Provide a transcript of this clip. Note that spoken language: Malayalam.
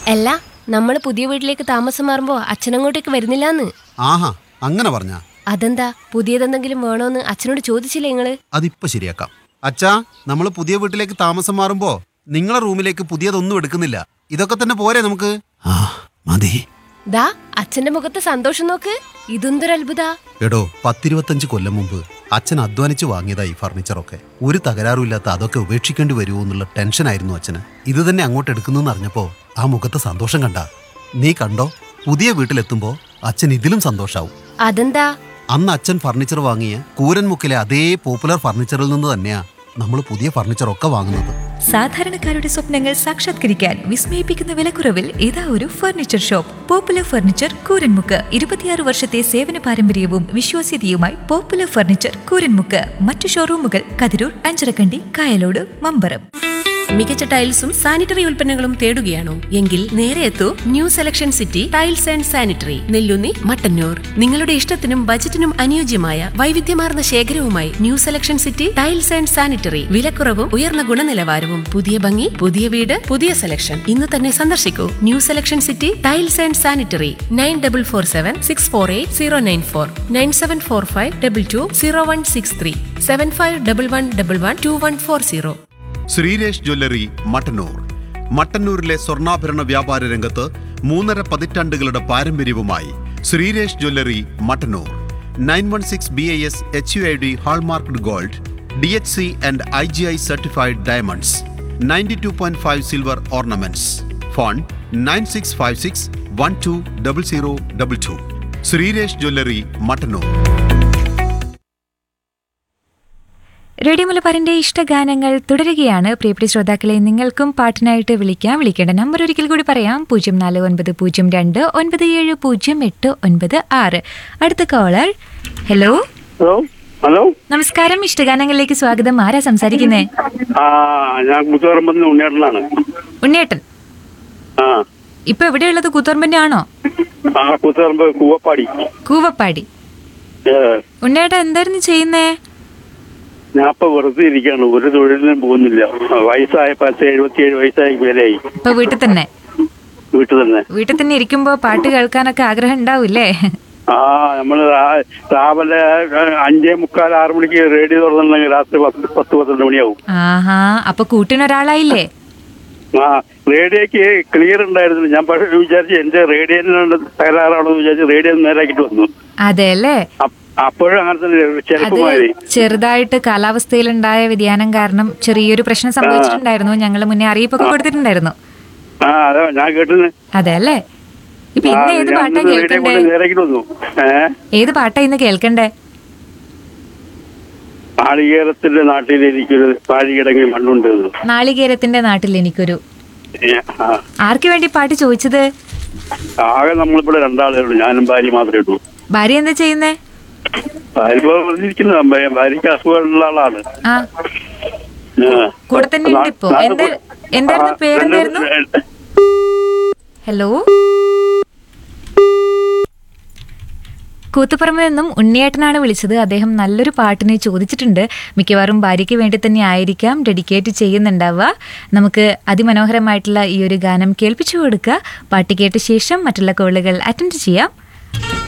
അല്ല നമ്മൾ പുതിയ വീട്ടിലേക്ക് താമസം മാറുമ്പോ അച്ഛനങ്ങോട്ടേക്ക് വരുന്നില്ലാന്ന് ആഹാ അങ്ങനെ പറഞ്ഞ അതെന്താ പുതിയതെന്തെങ്കിലും വേണോന്ന് അച്ഛനോട് ചോദിച്ചില്ലേ നിങ്ങള് അതിപ്പോ ശരിയാക്കാം അച്ഛാ നമ്മൾ പുതിയ വീട്ടിലേക്ക് താമസം മാറുമ്പോ നിങ്ങളെ റൂമിലേക്ക് പുതിയതൊന്നും എടുക്കുന്നില്ല ഇതൊക്കെ തന്നെ പോരെ നമുക്ക് ആ മതി ദാ അച്ഛന്റെ മുഖത്തെ സന്തോഷം നോക്ക് ഇതെന്തൊരു അത്ഭുത എടോ പത്തിരുപത്തഞ്ച് കൊല്ലം മുമ്പ് അച്ഛൻ അധ്വാനിച്ച് വാങ്ങിയതാ ഈ ഫർണിച്ചറൊക്കെ ഒരു തകരാറുമില്ലാത്ത അതൊക്കെ ഉപേക്ഷിക്കേണ്ടി വരുമോ എന്നുള്ള ടെൻഷനായിരുന്നു അച്ഛന് ഇത് തന്നെ അങ്ങോട്ട് എടുക്കുന്നു അറിഞ്ഞപ്പോ ആ മുഖത്തെ സന്തോഷം കണ്ട നീ കണ്ടോ പുതിയ വീട്ടിലെത്തുമ്പോ അച്ഛൻ ഇതിലും സന്തോഷാവും അതെന്താ അന്ന് അച്ഛൻ ഫർണിച്ചർ വാങ്ങിയ കൂരൻമുക്കിലെ അതേ പോപ്പുലർ ഫർണിച്ചറിൽ നിന്ന് തന്നെയാ നമ്മൾ പുതിയ ഫർണിച്ചറൊക്കെ വാങ്ങുന്നത് സാധാരണക്കാരുടെ സ്വപ്നങ്ങൾ സാക്ഷാത്കരിക്കാൻ വിസ്മയിപ്പിക്കുന്ന വിലക്കുറവിൽ ഇതാ ഒരു furniture shop popular furniture Kooranmukku ഇരുപത്തിയാറ് വർഷത്തെ സേവന പാരമ്പര്യവും വിശ്വാസ്യതയുമായി പോപ്പുലർ ഫർണിച്ചർ കൂരൻമുക്ക് മറ്റു ഷോറൂമുകൾ കതിരൂർ അഞ്ചരക്കണ്ടി കായലോട് മമ്പറം മികച്ച ടൈൽസും സാനിറ്ററി ഉൽപ്പന്നങ്ങളും തേടുകയാണോ എങ്കിൽ നേരെ എത്തൂ new selection city tiles and sanitary Nellunni Mattannur നിങ്ങളുടെ ഇഷ്ടത്തിനും ബജറ്റിനും അനുയോജ്യമായ വൈവിധ്യമാർന്ന ശേഖരവുമായി new selection city tiles and sanitary വിലക്കുറവും ഉയർന്ന ഗുണനിലവാരവും പുതിയ ഭംഗി പുതിയ വീട് പുതിയ സെലക്ഷൻ ഇന്ന് തന്നെ സന്ദർശിക്കൂ new selection city tiles and sanitary nine double four seven six four eight zero nine four nine seven four five double two zero one six three seven five double one double one two one four zero Sreeresh jewellery Mattannur മട്ടന്നൂരിലെ സ്വർണ്ണാഭരണ വ്യാപാര രംഗത്ത് മൂന്നര പതിറ്റാണ്ടുകളുടെ പാരമ്പര്യവുമായി Sreeresh jewellery Mattannur nine one six B I S H U I D hallmarked gold D H C and I G I certified diamonds ninety two point five silver ornaments phone nine six five six one two double zero double two Sreeresh jewellery Mattannur radio മലബാറിന്റെ ഇഷ്ടഗാനങ്ങൾ തുടരുകയാണ് പ്രിയപ്പെട്ട ശ്രോതാക്കളെ നിങ്ങൾക്കും പാട്ടിനായിട്ട് വിളിക്കാം വിളിക്കേണ്ട നമ്പർ ഒരിക്കൽ കൂടി പറയാം പൂജ്യം നാല് ഒൻപത് പൂജ്യം രണ്ട് ഒൻപത് ഏഴ് പൂജ്യം എട്ട് ഒൻപത് ആറ് അടുത്ത കോളർ ഹലോ ഹലോ ഹലോ നമസ്കാരം ഇഷ്ടഗാനങ്ങളിലേക്ക് സ്വാഗതം ആരാ സംസാരിക്കുന്നേ ആ ഞാൻ കുത്തുപറമ്പന്ന് ഉണ്ണേട്ടനാണ് ഉണ്ണേട്ടൻ ആ ഇപ്പൊ എവിടെയുള്ളത് കൂത്തുറമ്പന്റെ ആണോ ആ കുത്തുപറമ്പ് കൂവപ്പാടി കൂവപ്പാടി ഏ, ഉണ്ണേട്ടൻ എന്തായിരുന്നു ചെയ്യുന്നേ ഞാൻ ഇപ്പൊ വെറുതെ ഇരിക്കുകയാണ് ഒരു തൊഴിലിനും പോകുന്നില്ല വയസ്സായ പത്ത് എഴുപത്തിയേഴ് വയസ്സായ പേരായി ഇപ്പൊ വീട്ടിൽ തന്നെ വീട്ടിൽ തന്നെ വീട്ടിൽ തന്നെ ഇരിക്കുമ്പോ പാട്ട് കേൾക്കാനൊക്കെ ആഗ്രഹം ഉണ്ടാവില്ലേ ആ നമ്മള് രാ- രാവിലെ അഞ്ചേ മുക്കാൽ ആറ് മണിക്ക് റേഡിയോ തുറന്നിട്ടുണ്ടെങ്കിൽ രാത്രി പത്ത് പത്ത് പന്ത്രണ്ട് മണിയാവും ആഹാ അപ്പൊ കൂട്ടിനൊരാളായില്ലേ ആ റേഡിയോക്ക് ക്ലിയർ ഉണ്ടായിരുന്നില്ല ഞാൻ പക്ഷേ വിചാരിച്ചു എന്റെ റേഡിയോന് തകരാറാണെന്ന് വിചാരിച്ച് റേഡിയോ നേരാക്കിട്ട് വന്നു അതെ അല്ലേ അപ്പ- അപ്പോഴും അങ്ങനെ തന്നെ അത് ചെറുപ്പമാതിരി ചെറുതായിട്ട് കാലാവസ്ഥയിലുണ്ടായ വ്യതിയാനം കാരണം ചെറിയൊരു പ്രശ്നം സംഭവിച്ചിട്ടുണ്ടായിരുന്നു ഞങ്ങൾ മുന്നേ അറിയിപ്പൊക്കെ കൊടുത്തിട്ടുണ്ടായിരുന്നു ആ അതാ ഞാൻ കേട്ടിന് അതെ അല്ലേ ഇപ്പൊ ഇന്ന് ഏത് പാട്ടാ കേൾക്കണ്ടേ നേരാക്കിട്ട് വന്നു ഏഹ് ഏത് പാട്ടാ ഇന്ന് കേൾക്കണ്ടേ നാളികേരത്തിന്റെ നാട്ടിൽ എനിക്കൊരു പാഴികിടങ്ങി മണ്ണുണ്ട് എന്ന്. നാളികേരത്തിന്റെ നാട്ടിൽ എനിക്കൊരു ഏ, ആ. ആർക്ക് വേണ്ടി പാട്ട് ചോദിച്ചത് ആകെ നമ്മളിവിടെ രണ്ടാളേ ഉള്ളൂ ഞാനും ഭാര്യ മാത്രമേ ഉള്ളൂ ഭാര്യ എന്താ ചെയ്യുന്നേ ഭാര്യ ഇപ്പൊ വന്നിരിക്കുന്ന ഭാര്യക്ക് അസുഖമുള്ള ആളാണ് ആ ആ. കൂടെ തന്നെ ഉണ്ട് ഇപ്പോ. നാ- എന്ത്- എന്തായിരുന്നു ആ, പേരെന്തായിരുന്നു? എന്റെ- ഹലോ കൂത്തുപറമ്പിൽ നിന്നും ഉണ്ണിയേട്ടനാണ് വിളിച്ചത് അദ്ദേഹം നല്ലൊരു പാട്ടിനെ ചോദിച്ചിട്ടുണ്ട് മിക്കവാറും ഭാര്യയ്ക്ക് വേണ്ടി തന്നെ ആയിരിക്കാം ഡെഡിക്കേറ്റ് ചെയ്യുന്നുണ്ടാവുക നമുക്ക് അതിമനോഹരമായിട്ടുള്ള ഈ ഒരു ഗാനം കേൾപ്പിച്ചു കൊടുക്കുക പാട്ട് കേട്ട ശേഷം മറ്റുള്ള കോളുകൾ അറ്റൻഡ് ചെയ്യാം